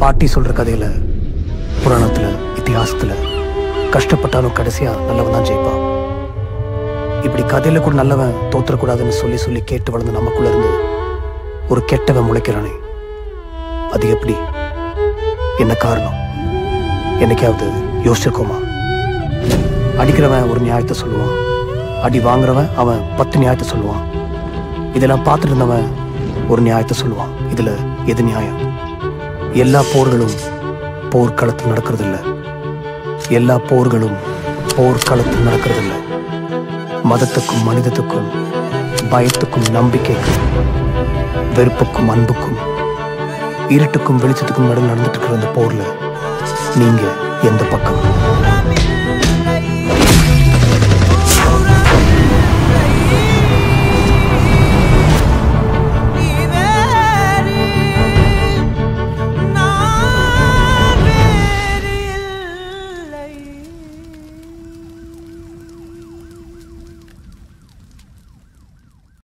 பாட்டி சொல்ற கதையில புராணத்துல இத்திஹாசத்துல கஷ்டப்பட்டாலும் கடைசியா நல்லவன் தான் ஜெயிப்பான் இப்படி கதையில கூட நல்லவன் தோத்துறக்கூடாதுன்னு சொல்லி சொல்லி கேட்டு வளர்ந்த நமக்குள்ள இருந்து ஒரு கெட்டவன் முளைக்கிறானே அது எப்படி என்ன காரணம் என்னைக்காவது யோசிச்சிருக்கோமா அடிக்கிறவன் ஒரு நியாயத்தை சொல்லுவான் அடி வாங்குறவன் அவன் பத்து நியாயத்தை சொல்லுவான் இதெல்லாம் பார்த்துட்டு இருந்தவன் ஒரு நியாயத்தை சொல்லுவான் இதுல எது நியாயம் எல்லா போர்களும் போர்க்களத்தில் நடக்கிறது இல்ல எல்லா போர்களும் போர்க்களத்தில் நடக்கிறது இல்ல மதத்துக்கும் மனிதத்துக்கும் பயத்துக்கும் நம்பிக்கைக்கும் வெறுப்புக்கும் அன்புக்கும் இருட்டுக்கும் வெளிச்சத்துக்கும் நடுவில் நடந்துட்டு இருக்கிற அந்த போர்ல நீங்க எந்த பக்கம்